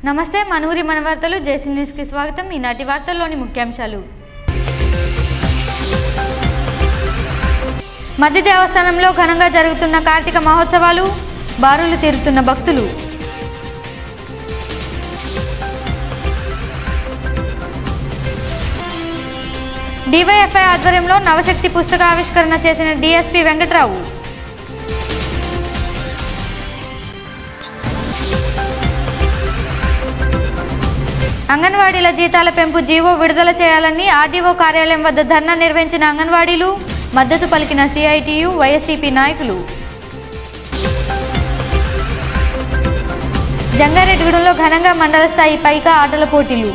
నమస్తే మనూరి మన వార్తలు జేసీ న్యూస్కి స్వాగతం ఈనాటి వార్తల్లోని ముఖ్యాంశాలు మధ్య దేవస్థానంలో ఘనంగా జరుగుతున్న కార్తీక మహోత్సవాలు బారులు తీరుతున్న భక్తులు డివైఎఫ్ఐ ఆధ్వర్యంలో నవశక్తి పుస్తక ఆవిష్కరణ చేసిన డిఎస్పి వెంకట్రావు అంగన్వాడీల జీతాల పెంపు జీవో విడుదల చేయాలని ఆర్డీఓ కార్యాలయం వద్ద ధర్నా నిర్వహించిన అంగన్వాడీలు మద్దతు పలికిన సిఐటియు వైఎస్సిపి నాయకులు జంగారెడ్డిగూడెంలో ఘనంగా మండల స్థాయి పైకా ఆటల పోటీలు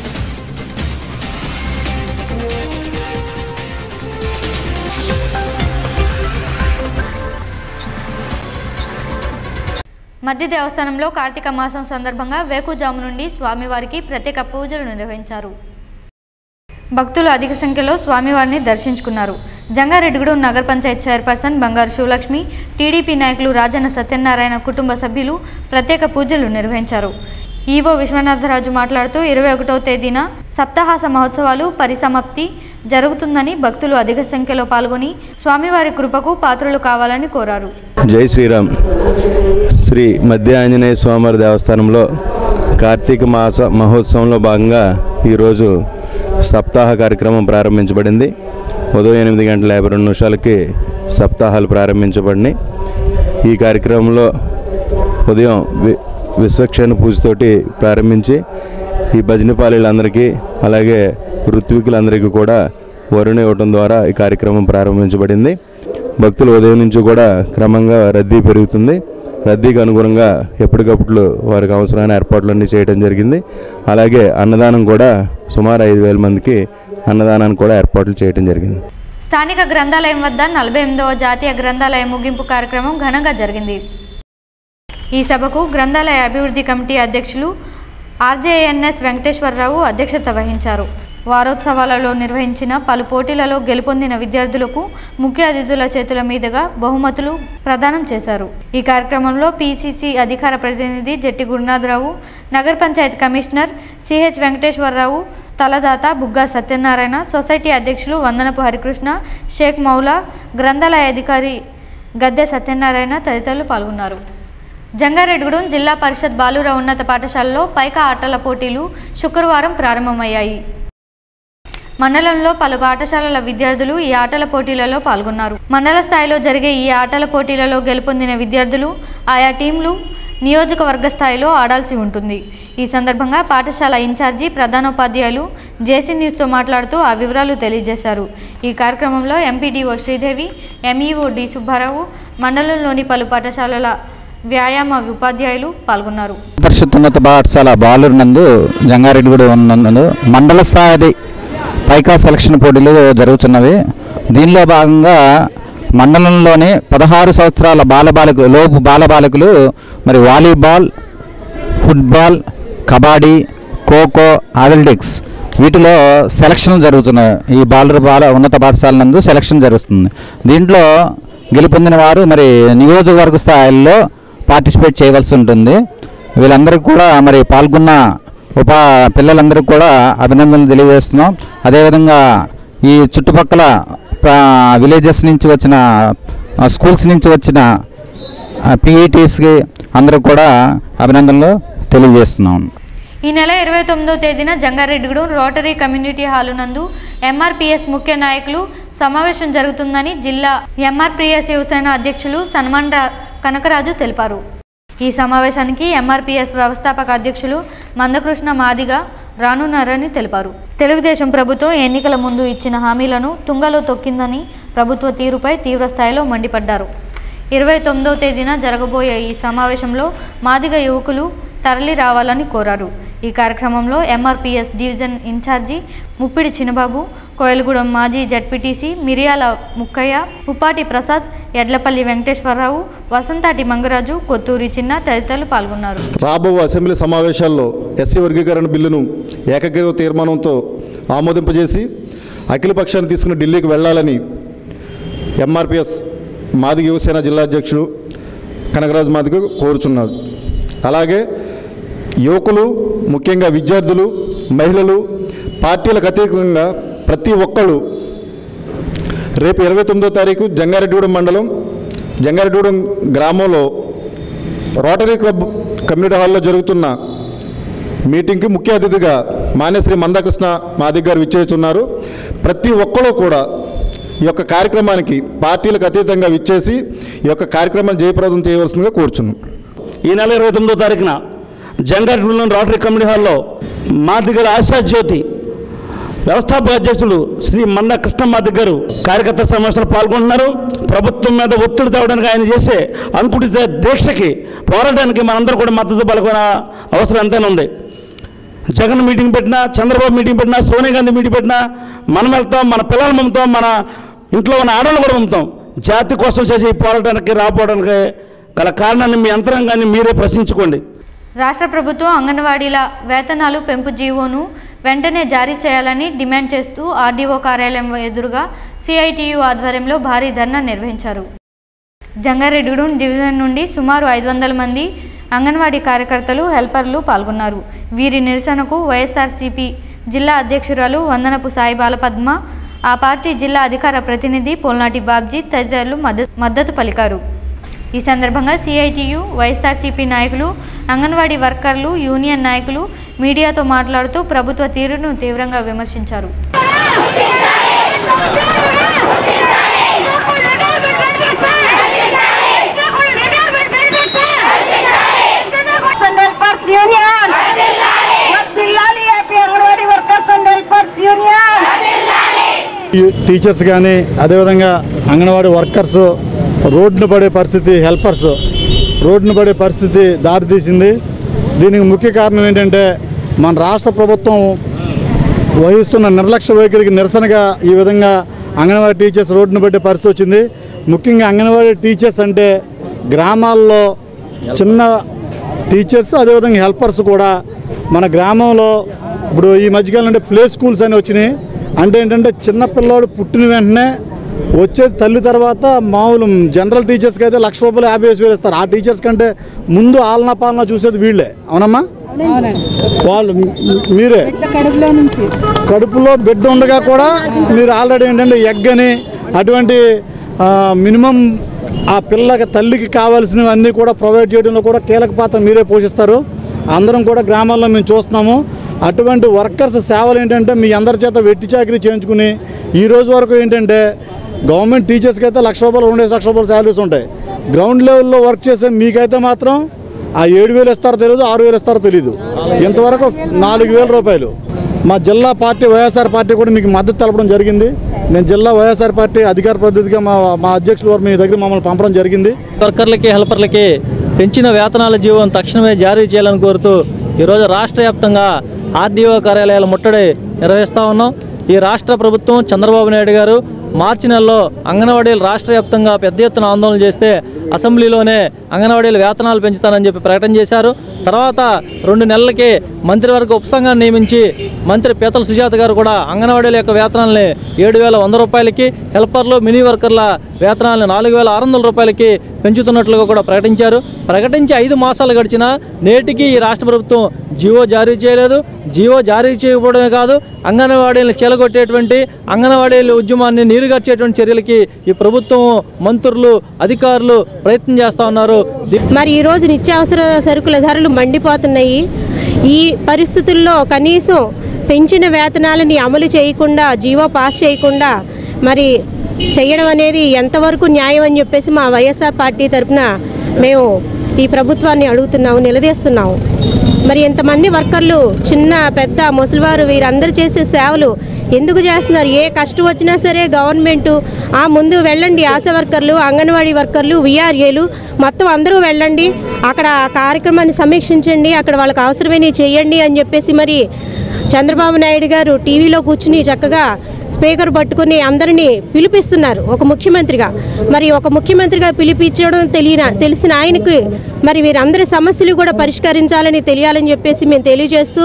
మధ్య దేవస్థానంలో కార్తీక మాసం సందర్భంగా వేకుజాము నుండి స్వామివారికి ప్రత్యేక పూజలు నిర్వహించారు భక్తులు అధిక సంఖ్యలో స్వామివారిని దర్శించుకున్నారు జంగారెడ్డిగూడెం నగర పంచాయత్ చైర్పర్సన్ బంగారు శివలక్ష్మి టీడీపీ నాయకులు రాజన్న సత్యనారాయణ కుటుంబ సభ్యులు ప్రత్యేక పూజలు నిర్వహించారు ఈవో విశ్వనాథరాజు మాట్లాడుతూ ఇరవై ఒకటవ తేదీన సప్తాహాస మహోత్సవాలు పరిసమాప్తి జరుగుతుందని భక్తులు అధిక సంఖ్యలో పాల్గొని స్వామివారి కృపకు పాత్రలు కావాలని కోరారు జై శ్రీరామ్ శ్రీ మధ్య ఆంజనేయ స్వామివారి దేవస్థానంలో కార్తీక మాస మహోత్సవంలో భాగంగా ఈరోజు సప్తాహ కార్యక్రమం ప్రారంభించబడింది ఉదయం ఎనిమిది గంటల యాభై రెండు నిమిషాలకి సప్తాహాలు ప్రారంభించబడినాయి ఈ కార్యక్రమంలో ఉదయం వి విశ్వక్షేణ పూజతోటి ప్రారంభించి ఈ భజనపాలీలందరికీ అలాగే ఋత్వికులందరికీ కూడా వరుణ ఇవ్వటం ద్వారా ఈ కార్యక్రమం ప్రారంభించబడింది భక్తులు ఉదయం నుంచి కూడా క్రమంగా రద్దీ పెరుగుతుంది రద్దీకి అనుగుణంగా ఎప్పటికప్పుడు వారికి అవసరమైన ఏర్పాట్లన్నీ చేయడం జరిగింది అలాగే అన్నదానం కూడా సుమారు ఐదు వేల మందికి అన్నదానాన్ని కూడా ఏర్పాట్లు చేయడం జరిగింది స్థానిక గ్రంథాలయం వద్ద నలభై ఎనిమిదవ జాతీయ గ్రంథాలయ ముగింపు కార్యక్రమం ఘనంగా జరిగింది ఈ సభకు గ్రంథాలయ అభివృద్ధి కమిటీ అధ్యక్షులు ఆర్జేఎన్ఎస్ వెంకటేశ్వరరావు అధ్యక్షత వహించారు వారోత్సవాలలో నిర్వహించిన పలు పోటీలలో గెలుపొందిన విద్యార్థులకు ముఖ్య అతిథుల చేతుల మీదుగా బహుమతులు ప్రదానం చేశారు ఈ కార్యక్రమంలో పిసిసి అధికార ప్రతినిధి జట్టి గురునాథరావు నగర పంచాయతీ కమిషనర్ సిహెచ్ వెంకటేశ్వరరావు తలదాత బుగ్గా సత్యనారాయణ సొసైటీ అధ్యక్షులు వందనపు హరికృష్ణ షేక్ మౌలా గ్రంథాలయ అధికారి గద్దె సత్యనారాయణ తదితరులు పాల్గొన్నారు జంగారెడ్డిగూడెం జిల్లా పరిషత్ బాలుర ఉన్నత పాఠశాలలో పైకా ఆటల పోటీలు శుక్రవారం ప్రారంభమయ్యాయి మండలంలో పలు పాఠశాలల విద్యార్థులు ఈ ఆటల పోటీలలో పాల్గొన్నారు మండల స్థాయిలో జరిగే ఈ ఆటల పోటీలలో గెలుపొందిన విద్యార్థులు ఆయా టీంలు నియోజకవర్గ స్థాయిలో ఆడాల్సి ఉంటుంది ఈ సందర్భంగా పాఠశాల ఇన్ఛార్జి ప్రధానోపాధ్యాయులు జేసీ న్యూస్తో మాట్లాడుతూ ఆ వివరాలు తెలియజేశారు ఈ కార్యక్రమంలో MPDO Sridevi MEO D Subbarao మండలంలోని పలు పాఠశాలల వ్యాయామ ఉపాధ్యాయులు పాల్గొన్నారు పరిషత్ ఉన్నత పాఠశాల బాలూరు నందు జంగారెడ్డిగూడ నందు మండల స్థాయి పైకా సెలక్షన్ పోటీలు జరుగుతున్నవి దీనిలో భాగంగా మండలంలోని పదహారు సంవత్సరాల బాలబాలిక లోపు బాలబాలికలు మరి volleyball football kabaddi kho kho athletics వీటిలో సెలక్షన్ జరుగుతున్నాయి ఈ బాలరు బాల ఉన్నత పాఠశాల నందు సెలక్షన్ జరుగుతుంది దీంట్లో గెలుపొందిన వారు మరి నియోజకవర్గ స్థాయిలో పార్టిసిపేట్ చేయవలసి ఉంటుంది వీళ్ళందరికీ కూడా మరి పాల్గొన్న ఉపా పిల్లలందరికీ కూడా అభినందనలు తెలియజేస్తున్నాం అదేవిధంగా ఈ చుట్టుపక్కల విలేజెస్ నుంచి వచ్చిన ఆ, స్కూల్స్ నుంచి వచ్చిన పీఈటీస్కి అందరూ కూడా అభినందనలు తెలియజేస్తున్నాం ఈ నెల ఇరవై తొమ్మిదవ తేదీన జంగారెడ్డిగూడెం రోటరీ కమ్యూనిటీ హాలు నందు ఎంఆర్పిఎస్ ముఖ్య నాయకులు సమావేశం జరుగుతుందని జిల్లా ఎంఆర్పిఎస్ యువసేన అధ్యక్షులు సన్మాన్ రా- కనకరాజు తెలిపారు ఈ సమావేశానికి ఎంఆర్పిఎస్ వ్యవస్థాపక అధ్యక్షులు మందకృష్ణ మాదిగ రానున్నారని తెలిపారు తెలుగుదేశం ప్రభుత్వం ఎన్నికల ముందు ఇచ్చిన హామీలను తుంగలో తొక్కిందని ప్రభుత్వ తీరుపై తీవ్రస్థాయిలో మండిపడ్డారు ఇరవై తొమ్మిదవ తేదీన జరగబోయే ఈ సమావేశంలో మాదిగ యువకులు తరలి రావాలని కోరారు ఈ కార్యక్రమంలో MRPS division incharge Muppidi Chinnababu Koyalagudem మాజీ జడ్పీటీసీ మిరియాల ముక్కయ్య ఉప్పాటి ప్రసాద్ ఎడ్లపల్లి వెంకటేశ్వరరావు వసంతాటి మంగరాజు కొత్తూరి చిన్న తదితరులు పాల్గొన్నారు రాబో అసెంబ్లీ సమావేశాల్లో ఎస్సీ వర్గీకరణ బిల్లును ఏకగ్రీవ తీర్మానంతో ఆమోదింపజేసి అఖిల పక్షాన్ని తీసుకుని ఢిల్లీకి వెళ్ళాలని ఎంఆర్పిఎస్ మాదిగ యువసేన జిల్లా అధ్యక్షుడు కనకరాజు మాదిగ కోరుచున్నాడు అలాగే యువకులు ముఖ్యంగా విద్యార్థులు మహిళలు పార్టీలకు అతీతంగా ప్రతి ఒక్కళ్ళు రేపు ఇరవై తొమ్మిదో తారీఖు జంగారెడ్డిగూడెం మండలం జంగారెడ్డిగూడెం గ్రామంలో రోటరీ క్లబ్ కమ్యూనిటీ హాల్లో జరుగుతున్న మీటింగ్కి ముఖ్య అతిథిగా మాన్యశ్రీ మందకృష్ణ మాదిక్ గారు విచ్చేస్తున్నారు ప్రతి ఒక్కరూ కూడా ఈ యొక్క కార్యక్రమానికి పార్టీలకు అతీతంగా విచ్చేసి ఈ యొక్క కార్యక్రమాన్ని జయప్రదం చేయవలసిందిగా కోరుచున్నాం ఈ నెల ఇరవై తొమ్మిదో తారీఖున జంగారెడ్డిలోని రోటరీ కమ్యూనిటీ హాల్లో మా దగ్గర ఆశా జ్యోతి వ్యవస్థాపక అధ్యక్షులు శ్రీ మన్న కృష్ణమాది గారు కార్యకర్త సమావేశంలో పాల్గొంటున్నారు ప్రభుత్వం మీద ఒత్తిడి తేవడానికి ఆయన చేసే అంకుటిత దీక్షకి పోరాటానికి మనందరూ కూడా మద్దతు పలుకునే అవసరం ఎంతైనా ఉంది జగన్ మీటింగ్ పెట్టినా చంద్రబాబు మీటింగ్ పెట్టినా సోనియా గాంధీ మీటింగ్ పెట్టినా మనం వెళ్తాం మన పిల్లలు మమ్ముతాం మన ఇంట్లో ఉన్న ఆడవాళ్ళు కూడా మమ్ముతాం జాతి కోసం చేసే ఈ పోరాటానికి రాపోవడానికి గల కారణాన్ని మీ యంత్రాంగాన్ని మీరే ప్రశ్నించుకోండి రాష్ట్ర ప్రభుత్వం అంగన్వాడీల వేతనాలు పెంపు జీవోను వెంటనే జారీ చేయాలని డిమాండ్ చేస్తూ ఆర్డీఓ కార్యాలయం ఎదురుగా సిఐటియు ఆధ్వర్యంలో భారీ ధర్నా నిర్వహించారు జంగారెడ్డిగూడెం డివిజన్ నుండి సుమారు ఐదు వందల మంది అంగన్వాడీ కార్యకర్తలు హెల్పర్లు పాల్గొన్నారు వీరి నిరసనకు వైఎస్ఆర్సీపీ జిల్లా అధ్యక్షురాలు వందనపు సాయి బాలపద్మ ఆ పార్టీ జిల్లా అధికార ప్రతినిధి పోల్నాటి బాబ్జీ తదితరులు మద్దతు మద్దతు పలికారు ఈ సందర్భంగా సిఐటియు వైఎస్ఆర్సీపీ నాయకులు అంగన్వాడీ వర్కర్లు యూనియన్ నాయకులు మీడియాతో మాట్లాడుతూ ప్రభుత్వ తీరును తీవ్రంగా విమర్శించారు హెల్పర్స్ యూనియన్ జిల్లాని AP Anganwadi workers and helpers union ఈ టీచర్స్ కానీ అదేవిధంగా అంగన్వాడీ వర్కర్స్ రోడ్డున పడే పరిస్థితి హెల్పర్స్ రోడ్డున పడే పరిస్థితి దారితీసింది దీనికి ముఖ్య కారణం ఏంటంటే మన రాష్ట్ర ప్రభుత్వం వహిస్తున్న నిర్లక్ష్య వైఖరికి నిరసనగా ఈ విధంగా అంగన్వాడీ టీచర్స్ రోడ్డున పడే పరిస్థితి వచ్చింది ముఖ్యంగా అంగన్వాడీ టీచర్స్ అంటే గ్రామాల్లో చిన్న టీచర్స్ అదేవిధంగా హెల్పర్స్ కూడా మన గ్రామంలో ఇప్పుడు ఈ మధ్యకాలం అంటే ప్లే స్కూల్స్ అని వచ్చినాయి అంటే ఏంటంటే చిన్న పిల్లోడు పుట్టిన వెంటనే వచ్చేది తల్లి తర్వాత మామూలు జనరల్ టీచర్స్కి అయితే లక్ష రూపాయలు యాభై వేసి వేలు ఇస్తారు ఆ టీచర్స్ కంటే ముందు ఆలనా పాలన చూసేది వీళ్ళే అవునమ్మా వాళ్ళు మీరే కడుపులో నుంచి కడుపులో బిడ్డ ఉండగా కూడా మీరు ఆల్రెడీ ఏంటంటే ఎగ్ అని అటువంటి ఆ, మినిమం ఆ పిల్లకి తల్లికి కావాల్సినవి అన్నీ కూడా ప్రొవైడ్ చేయడంలో కూడా కీలక పాత్ర మీరే పోషిస్తారు అందరం కూడా గ్రామాల్లో మేము చూస్తున్నాము అటువంటి వర్కర్స్ సేవలు ఏంటంటే మీ అందరి చేత వెట్టి చాకరీ చేయించుకుని ఈ రోజు వరకు ఏంటంటే గవర్నమెంట్ టీచర్స్కి అయితే లక్ష రూపాయలు రెండు లక్ష రూపాయలు శాలరీస్ ఉంటాయి గ్రౌండ్ లెవెల్లో వర్క్ చేసే మీకైతే మాత్రం ఆ ఏడు వేలు ఇస్తారో తెలియదు ఆరు వేలు ఇస్తారో తెలియదు ఇంతవరకు నాలుగు వేల రూపాయలు మా జిల్లా పార్టీ వైఎస్ఆర్ పార్టీ కూడా మీకు మద్దతు తెలపడం జరిగింది నేను జిల్లా వైఎస్ఆర్ పార్టీ అధికార ప్రతినిధిగా మా మా అధ్యక్షుల వారు మీ దగ్గర మమ్మల్ని పంపడం జరిగింది వర్కర్లకి హెల్పర్లకి పెంచిన వేతనాల జీవం తక్షణమే జారీ చేయాలని కోరుతూ ఈరోజు రాష్ట్ర వ్యాప్తంగా ఆర్డీఓ కార్యాలయాల ముట్టడి నిర్వహిస్తూ ఉన్నాం ఈ రాష్ట్ర ప్రభుత్వం చంద్రబాబు నాయుడు గారు మార్చి నెలలో అంగన్వాడీలు రాష్ట్ర వ్యాప్తంగా పెద్ద ఎత్తున ఆందోళన చేస్తే అసెంబ్లీలోనే అంగన్వాడీల వేతనాలు పెంచుతానని చెప్పి ప్రకటన చేశారు తర్వాత రెండు నెలలకి మంత్రివర్గ ఉపసంఘాన్ని నియమించి మంత్రి పీతల సుజాత గారు కూడా అంగన్వాడీల యొక్క వేతనాలని ఏడు వేల వంద రూపాయలకి హెల్పర్లు మినీ వర్కర్ల వేతనాలను నాలుగు వేల ఆరు వందల రూపాయలకి పెంచుతున్నట్లుగా కూడా ప్రకటించారు ప్రకటించి ఐదు మాసాలు గడిచినా నేటికి ఈ రాష్ట్ర ప్రభుత్వం జీవో జారీ చేయలేదు జీవో జారీ చేయకపోవడమే కాదు అంగన్వాడీలను చీలగొట్టేటువంటి అంగన్వాడీల ఉద్యమాన్ని నీరుగార్చేటువంటి చర్యలకి ఈ ప్రభుత్వం మంత్రులు అధికారులు ప్రయత్నం చేస్తూ ఉన్నారు దీ- మరి ఈరోజు నిత్యావసర సరుకుల ధరలు మండిపోతున్నాయి ఈ పరిస్థితుల్లో కనీసం పెంచిన వేతనాలని అమలు చేయకుండా జీవో పాస్ చేయకుండా మరి చేయడం అనేది ఎంతవరకు న్యాయం అని చెప్పేసి మా వైఎస్ఆర్ పార్టీ తరఫున మేము ఈ ప్రభుత్వాన్ని అడుగుతున్నాము నిలదీస్తున్నాము మరి ఇంతమంది వర్కర్లు చిన్న పెద్ద ముసలివారు వీరందరూ చేసే సేవలు ఎందుకు చేస్తున్నారు ఏ కష్టం వచ్చినా సరే గవర్నమెంట్ ఆ ముందు వెళ్ళండి ఆశా వర్కర్లు అంగన్వాడీ వర్కర్లు విఆర్ఏలు మొత్తం అందరూ వెళ్ళండి అక్కడ ఆ కార్యక్రమాన్ని సమీక్షించండి అక్కడ వాళ్ళకి అవసరమైనవి చేయండి అని చెప్పేసి మరి చంద్రబాబు నాయుడు గారు టీవీలో కూర్చుని చక్కగా స్పీకర్ పట్టుకుని అందరినీ పిలిపిస్తున్నారు ఒక ముఖ్యమంత్రిగా మరి ఒక ముఖ్యమంత్రిగా పిలిపించడం తెలియన తెలిసిన ఆయనకి మరి వీరందరి సమస్యలు కూడా పరిష్కరించాలని తెలియాలని చెప్పేసి మేము తెలియజేస్తూ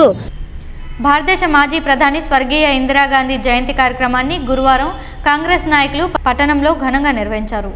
భారతదేశ మాజీ ప్రధాని స్వర్గీయ ఇందిరాగాంధీ జయంతి కార్యక్రమాన్ని గురువారం కాంగ్రెస్ నాయకులు పట్టణంలో ఘనంగా నిర్వహించారు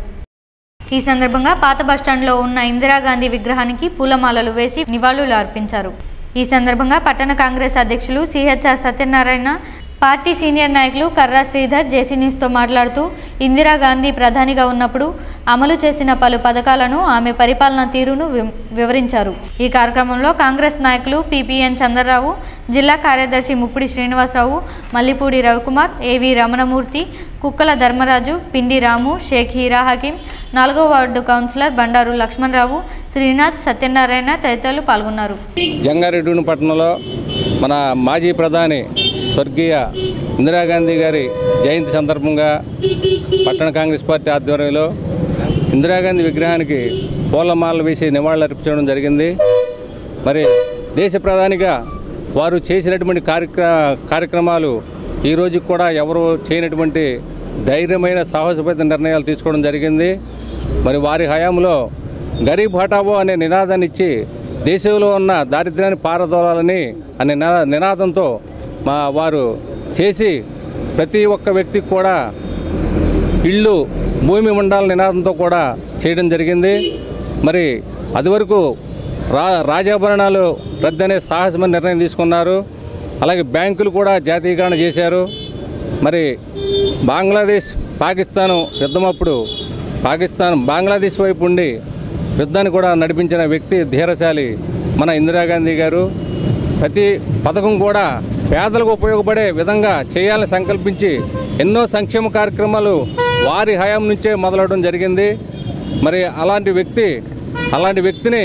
ఈ సందర్భంగా పాత బస్టాండ్లో ఉన్న ఇందిరాగాంధీ విగ్రహానికి పూలమాలలు వేసి నివాళులు అర్పించారు ఈ సందర్భంగా పట్టణ కాంగ్రెస్ అధ్యక్షులు సిహెచ్ఆర్ సత్యనారాయణ పార్టీ సీనియర్ నాయకులు కర్రా శ్రీధర్ జేసీ న్యూస్తో మాట్లాడుతూ ఇందిరాగాంధీ ప్రధానిగా ఉన్నప్పుడు అమలు చేసిన పలు పథకాలను ఆమె పరిపాలనా తీరును వివ- వివరించారు ఈ కార్యక్రమంలో కాంగ్రెస్ నాయకులు పిపిఎన్ చంద్రరావు జిల్లా కార్యదర్శి ముప్పిడి శ్రీనివాసరావు మల్లిపూడి రవికుమార్ ఏవి రమణమూర్తి కుక్కల ధర్మరాజు పిండి రాము షేక్ హీరా హకీం నాలుగో వార్డు కౌన్సిలర్ బండారు లక్ష్మణరావు శ్రీనాథ్ సత్యనారాయణ తదితరులు పాల్గొన్నారు జంగారెడ్డి పట్టణంలో మన మాజీ ప్రధాని స్వర్గీయ ఇందిరాగాంధీ గారి జయంతి సందర్భంగా పట్టణ కాంగ్రెస్ పార్టీ ఆధ్వర్యంలో ఇందిరాగాంధీ విగ్రహానికి పూలమాలలు వేసి నివాళులర్పించడం జరిగింది మరి దేశ ప్రధానిగా వారు చేసినటువంటి కార్యక్ర కార్యక్రమాలు ఈ రోజుకి కూడా ఎవరు చేయనటువంటి ధైర్యమైన సాహసపేత నిర్ణయాలు తీసుకోవడం జరిగింది మరి వారి హయాంలో గరీబ్ హఠావో అనే నినాదాన్ని ఇచ్చి దేశంలో ఉన్న దారిద్ర్యాన్ని పారదోలాలని అనే నినా- నినాదంతో మా వారు చేసి ప్రతి ఒక్క వ్యక్తికి కూడా ఇళ్ళు భూమి ఉండాల నినాదంతో కూడా చేయడం జరిగింది మరి అది వరకు రా రాజాభరణాలు రద్దనే సాహసమైన నిర్ణయం తీసుకున్నారు అలాగే బ్యాంకులు కూడా జాతీయకరణ చేశారు మరి బంగ్లాదేశ్ పాకిస్తాన్ యుద్ధమప్పుడు పాకిస్తాన్ బంగ్లాదేశ్ వైపు ఉండి యుద్ధాన్ని కూడా నడిపించిన వ్యక్తి ధీరశాలి మన ఇందిరాగాంధీ గారు ప్రతి పథకం కూడా పేదలకు ఉపయోగపడే విధంగా చేయాలని సంకల్పించి ఎన్నో సంక్షేమ కార్యక్రమాలు వారి హయాం నుంచే మొదలవడం జరిగింది మరి అలాంటి వ్యక్తి అలాంటి వ్యక్తిని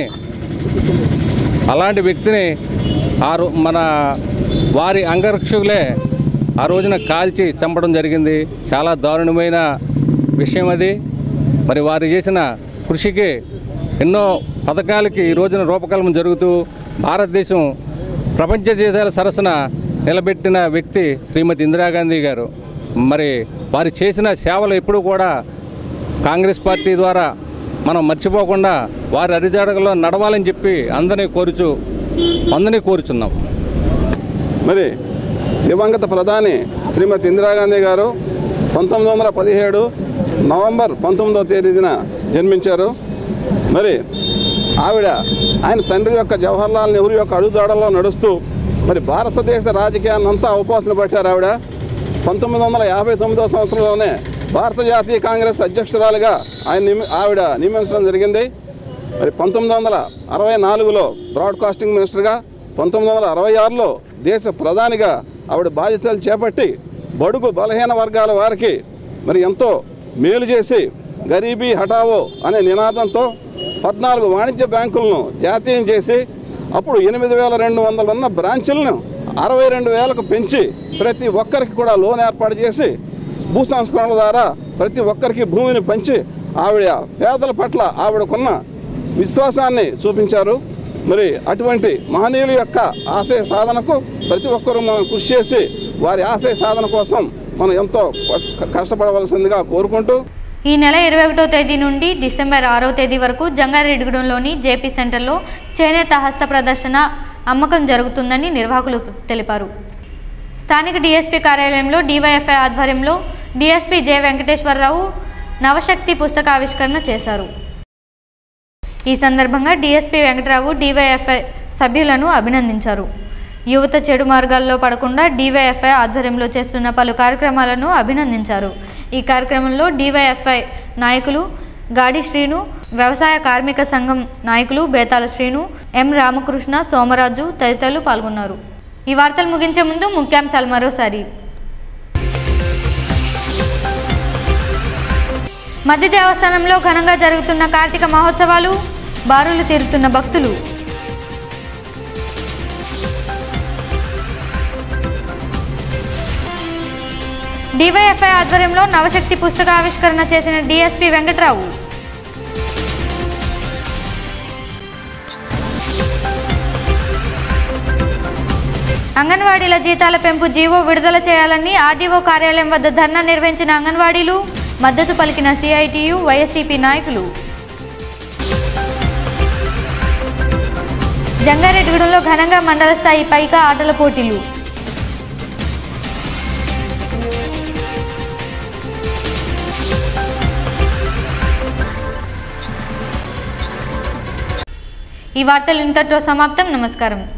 అలాంటి వ్యక్తిని ఆ రో- మన వారి అంగరక్షకులే ఆ రోజున కాల్చి చంపడం జరిగింది చాలా దారుణమైన విషయం అది మరి వారు చేసిన కృషికి ఎన్నో పథకాలకి ఈ రోజున రూపకల్పన జరుగుతూ భారతదేశం ప్రపంచ దేశాల సరసన నిలబెట్టిన వ్యక్తి శ్రీమతి ఇందిరాగాంధీ గారు మరి వారు చేసిన సేవలు ఎప్పుడూ కూడా కాంగ్రెస్ పార్టీ ద్వారా మనం మర్చిపోకుండా వారి అరిజాడగలో నడవాలని చెప్పి అందరినీ కోరుచు అందరినీ కోరుచున్నాం మరి దివంగత ప్రధాని శ్రీమతి ఇందిరాగాంధీ గారు పంతొమ్మిది వందల పదిహేడు నవంబర్ పంతొమ్మిదవ తేదీన జన్మించారు మరి ఆవిడ ఆయన తండ్రి యొక్క జవహర్లాల్ నెహ్రూ యొక్క అడుగుదాడల్లో నడుస్తూ మరి భారతదేశ రాజకీయాన్ని అంతా ఉపాసన పట్టారు ఆవిడ పంతొమ్మిది వందల యాభై తొమ్మిదవ సంవత్సరంలోనే భారత జాతీయ కాంగ్రెస్ అధ్యక్షురాలుగా ఆయన నియమి- ఆవిడ నియమించడం జరిగింది మరి పంతొమ్మిది వందల అరవై నాలుగులో బ్రాడ్కాస్టింగ్ మినిస్టర్గా పంతొమ్మిది వందల అరవై ఆరులో దేశ ప్రధానిగా ఆవిడ బాధ్యతలు చేపట్టి బడుగు బలహీన వర్గాల వారికి మరి ఎంతో మేలు చేసి గరీబీ హఠావో అనే నినాదంతో పద్నాలుగు వాణిజ్య బ్యాంకులను జాతీయం చేసి అప్పుడు ఎనిమిది వేల రెండు వందలు ఉన్న బ్రాంచులను అరవై రెండు వేలకు పెంచి ప్రతి ఒక్కరికి కూడా లోన్ ఏర్పాటు చేసి భూ సంస్కరణల ద్వారా ప్రతి ఒక్కరికి భూమిని పంచి ఆవిడ పేదల పట్ల ఆవిడకున్న విశ్వాసాన్ని చూపించారు మరి అటువంటి మహనీయుల యొక్క ఆశయ సాధనకు ప్రతి ఒక్కరూ మనం కృషి చేసి వారి ఆశయ సాధన కోసం మనం ఎంతో క- కష్టపడవలసిందిగా కోరుకుంటూ ఈ నెల ఇరవై ఒకటో తేదీ నుండి డిసెంబర్ ఆరో తేదీ వరకు జంగారెడ్డిగూడెంలోని జేపీ సెంటర్లో చేనేత హస్త ప్రదర్శన అమ్మకం జరుగుతుందని నిర్వాహకులు తెలిపారు స్థానిక డీఎస్పీ కార్యాలయంలో డీవైఎఫ్ఐ ఆధ్వర్యంలో డీఎస్పీ జె వెంకటేశ్వరరావు నవశక్తి పుస్తకావిష్కరణ చేశారు ఈ సందర్భంగా డీఎస్పీ వెంకటరావు డీవైఎఫ్ఐ సభ్యులను అభినందించారు యువత చెడు మార్గాల్లో పడకుండా డీవైఎఫ్ఐ ఆధ్వర్యంలో చేస్తున్న పలు కార్యక్రమాలను అభినందించారు ఈ కార్యక్రమంలో డీవైఎఫ్ఐ నాయకులు గాడి శ్రీను వ్యవసాయ కార్మిక సంఘం నాయకులు బేతాల శ్రీను ఎం రామకృష్ణ సోమరాజు తదితరులు పాల్గొన్నారు ఈ వార్తలు ముగించే ముందు ముఖ్యాంశాలు మరోసారి మధ్య దేవస్థానంలో ఘనంగా జరుగుతున్న కార్తీక మహోత్సవాలు బారులు తీరుతున్న భక్తులు డివైఎఫ్ఐ ఆధ్వర్యంలో నవశక్తి పుస్తక ఆవిష్కరణ చేసిన డిఎస్పి వెంకట్రావు అంగన్వాడీల జీతాల పెంపు జీవో విడుదల చేయాలని ఆర్డీఓ కార్యాలయం వద్ద ధర్నా నిర్వహించిన అంగన్వాడీలు మద్దతు పలికిన సిఐటియు వైఎస్సిపి నాయకులు జంగారెడ్డిగూడెంలో ఘనంగా మండల స్థాయి పైకా ఆటల పోటీలు ఈ వార్తలు ఇంతటితో సమాప్తం నమస్కారం